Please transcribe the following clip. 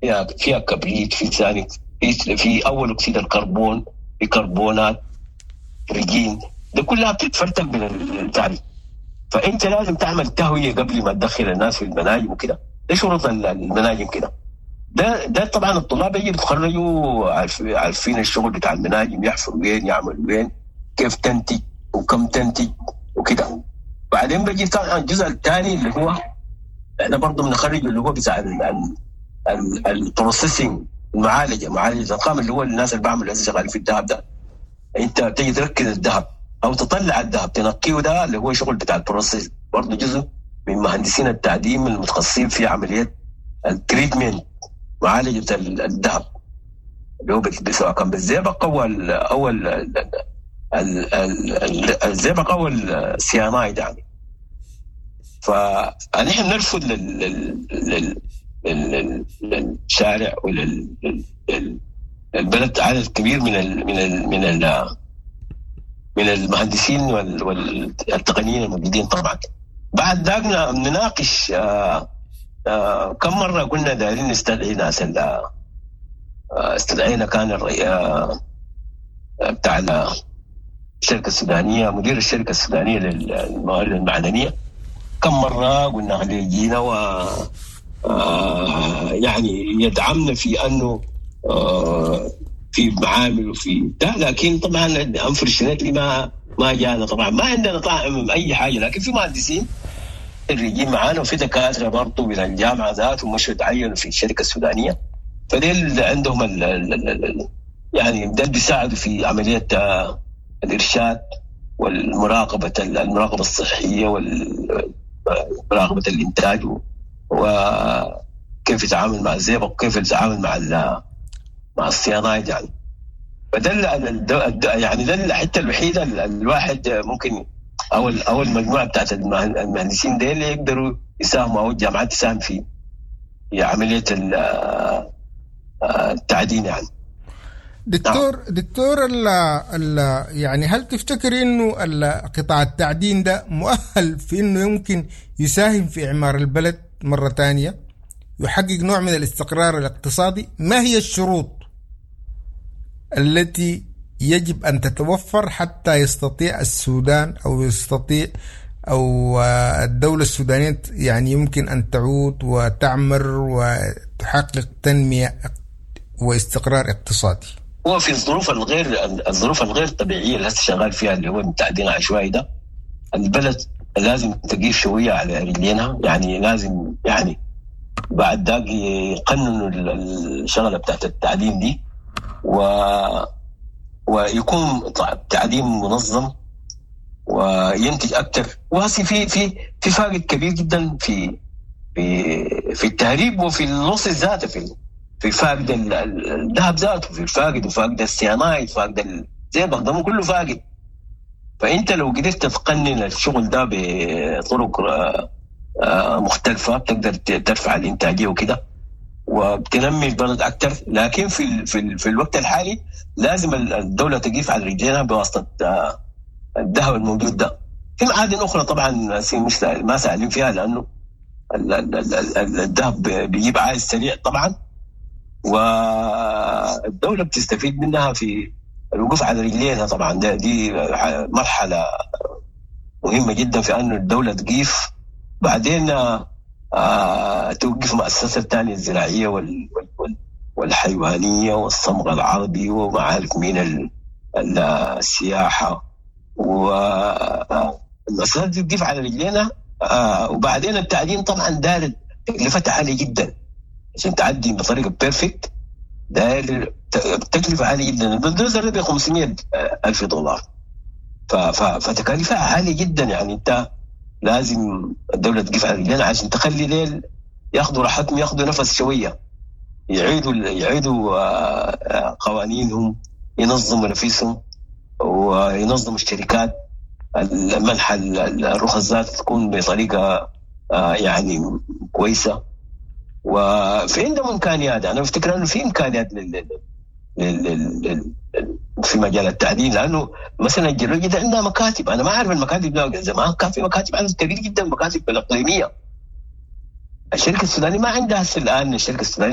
فيها فيها كبريت في ثاني في, في اول اكسيد الكربون في كربونات رجين ده كلها بتتفرتك من التعريف فانت لازم تعمل تهويه قبل ما تدخل الناس في المناجم وكده ده شروط المناجم كده ده ده طبعا الطلاب يجي يتخرجوا عارفين الشغل بتاع المناجم يحفروا وين يعملوا وين كيف تنتج وكم تنتج وكده بعدين بيجي الجزء الثاني اللي هو احنا برضه بنخرج اللي هو بتاع البروسيسنج المعالجه معالجه الارقام اللي هو الناس اللي بعملوا شغالين في الذهب ده انت بتيجي تركز الذهب او تطلع الذهب تنقيه ده اللي هو شغل بتاع البروسيس برضه جزء من مهندسين التعدين المتخصصين في عمليه التريتمنت معالجه الذهب اللي هو سواء كان بالزئبق او ال او ال الزئبق او السيانايد يعني فنحن نرفض لل للشارع وللبلد عدد كبير من ال من ال من ال من المهندسين والتقنيين الموجودين طبعا بعد ذاك نناقش آآ آآ كم مره قلنا دايرين نستدعي ناس استدعينا كان بتاع الشركه السودانيه مدير الشركه السودانيه للموارد المعدنيه كم مره قلنا خليه يجينا و يعني يدعمنا في انه في معامل وفي ده لكن طبعا انفرشنتلي ما ما جانا طبعا ما عندنا طاعم اي حاجه لكن في مهندسين اللي معانا وفي دكاتره برضه من الجامعه ذاتهم مشوا تعينوا في الشركه السودانيه فديل عندهم ال ال ال يعني ده بيساعدوا في عمليه الارشاد والمراقبه المراقبه الصحيه ومراقبه الانتاج وكيف يتعامل مع الزئبق وكيف يتعامل مع مع الصيانايد يعني فده يعني ده الحته الوحيده الواحد ممكن او او المجموعه بتاعت المهندسين دي اللي يقدروا يساهموا او الجامعات تساهم في في عمليه التعدين يعني دكتور دكتور ال ال يعني هل تفتكر انه قطاع التعدين ده مؤهل في انه يمكن يساهم في اعمار البلد مره ثانيه يحقق نوع من الاستقرار الاقتصادي ما هي الشروط التي يجب ان تتوفر حتى يستطيع السودان او يستطيع او الدوله السودانيه يعني يمكن ان تعود وتعمر وتحقق تنميه واستقرار اقتصادي هو في الظروف الغير الظروف الغير طبيعيه اللي هسه شغال فيها اللي هو التعدين العشوائي ده البلد لازم تقيف شويه على رجلينها يعني لازم يعني بعد ذاك يقننوا الشغله بتاعت التعدين دي و ويكون تعدين منظم وينتج اكثر وهسي في في في فارق كبير جدا في في في التهريب وفي النص الذاتي في في فاقد الذهب ذاته في الفاقد وفاقد السيانايد فاقد الزئبق ده كله فاقد فانت لو قدرت تقنن الشغل ده بطرق مختلفه بتقدر ترفع الانتاجيه وكده وبتنمي البلد اكثر لكن في في, في الوقت الحالي لازم الدوله تقيف على رجليها بواسطه الذهب الموجود ده في معادن اخرى طبعا مش ما سالين فيها لانه الذهب بيجيب عائد سريع طبعا والدوله بتستفيد منها في الوقوف على رجليها طبعا ده دي مرحله مهمه جدا في انه الدوله تقيف بعدين آه توقف مؤسسة الثانية الزراعية وال وال والحيوانية والصمغ العربي ومعارف من السياحة والمؤسسات دي تقف على رجلينا آه وبعدين التعدين طبعا دار تكلفتها عالية جدا عشان تعدي بطريقة بيرفكت داير تكلفة عالية جدا البلدوزر ب 500 ألف دولار فتكاليفها عالية جدا يعني أنت لازم الدولة تقف على رجلينا عشان تخلي ليل ياخذوا راحتهم ياخذوا نفس شوية يعيدوا يعيدوا قوانينهم ينظموا نفسهم وينظموا الشركات منح الرخص ذات تكون بطريقة يعني كويسة وفي عندهم امكانيات انا بفتكر انه في امكانيات لل لل في مجال التعدين لانه مثلا الجريده عندها مكاتب انا ما اعرف المكاتب ده زمان كان في مكاتب عدد كبير جدا مكاتب الاقليميه الشركه السودانيه ما عندها هسه الان الشركه السودانيه